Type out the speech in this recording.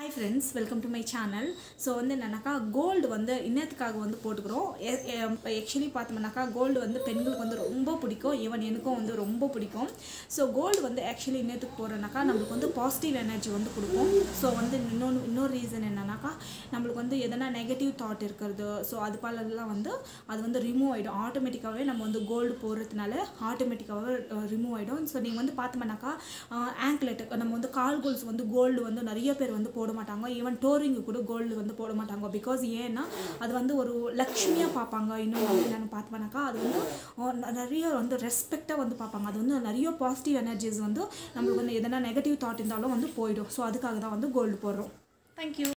hi friends welcome to my channel so வந்து என்னன்னாக்கா gold வந்து இன்னத்துக்காக வந்து போட்டுக்கிறோம் ஆக்சுவலி பார்த்தோம்னாக்கா கோல்டு வந்து பெண்களுக்கு வந்து ரொம்ப பிடிக்கும் ஈவன் எனக்கும் வந்து ரொம்ப பிடிக்கும் ஸோ கோல்டு வந்து ஆக்சுவலி இன்னத்துக்கு போடுறனாக்கா நம்மளுக்கு வந்து பாசிட்டிவ் எனர்ஜி வந்து கொடுக்கும் ஸோ வந்து இன்னொன்று இன்னொரு ரீசன் என்னன்னாக்கா நம்மளுக்கு வந்து எதனா நெகட்டிவ் தாட் இருக்கிறது ஸோ அது பலலாம் வந்து அது வந்து ரிமூவ் ஆகிடும் ஆட்டோமேட்டிக்காகவே நம்ம வந்து கோல்டு போடுறதுனால ஆட்டோமேட்டிக்காகவே ரிமூவ் ஆகிடும் ஸோ நீங்கள் வந்து பார்த்தோம்னாக்கா ஆங்க்லெட் நம்ம வந்து கால் கோல்ஸ் வந்து கோல்டு வந்து நிறைய பேர் வந்து போட மாட்டாங்க ஈவன் டோரிங்கு கூட கோல்டு வந்து போட மாட்டாங்க பிகாஸ் ஏன்னா அது வந்து ஒரு லக்ஷ்மியாக பார்ப்பாங்க இன்னொன்று வந்து என்னென்னு பார்த்தோம்னாக்கா அது வந்து அஹ், ந- நிறைய வந்து ரெஸ்பெக்டாக வந்து பார்ப்பாங்க அது வந்து நிறைய பாசிட்டிவ் எனர்ஜிஸ் வந்து நம்மளுக்கு வந்து எதனா நெகட்டிவ் தாட் இருந்தாலும் வந்து போயிடும் ஸோ அதுக்காக தான் வந்து கோல்டு போடுறோம் தேங்க்யூ